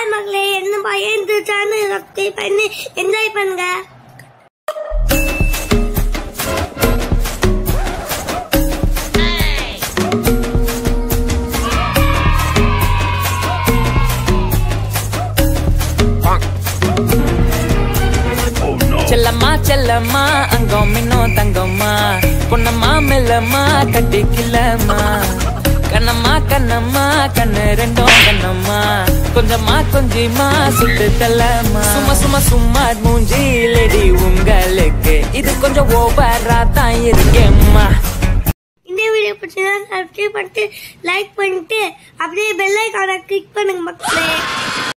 hi மக்களே என்ன பையன் இந்த சேனல் சப்ஸ்கிரைப் பண்ணி என்ஜாய் பண்ணுங்க செல்லம்மா செல்லம்மா அங்கம் மின்னும் தங்கம்மா பொன்னம்மா மெல்லம்மா கட்டிக்கில்லம்மா கண்ணம்மா கண்ணம்மா கண்ணு ரெண்டும் கண்ணம்மா கொஞ்சமா கொஞ்சமா சுட்டு தள்ளம்மா சும்மா சும்மா சும்மா மூஞ்சி லேடி உங்களுக்கு இது கொஞ்சம் ஓவரா தான் இருக்கேம்மா இந்த வீடியோ பிடிச்சதா சப்ஸ்கிரைப் பண்ணிட்டு லைக் பண்ணிட்டு அப்படியே பெல் ஐக்கானை கிளிக் பண்ணுங்க மக்களே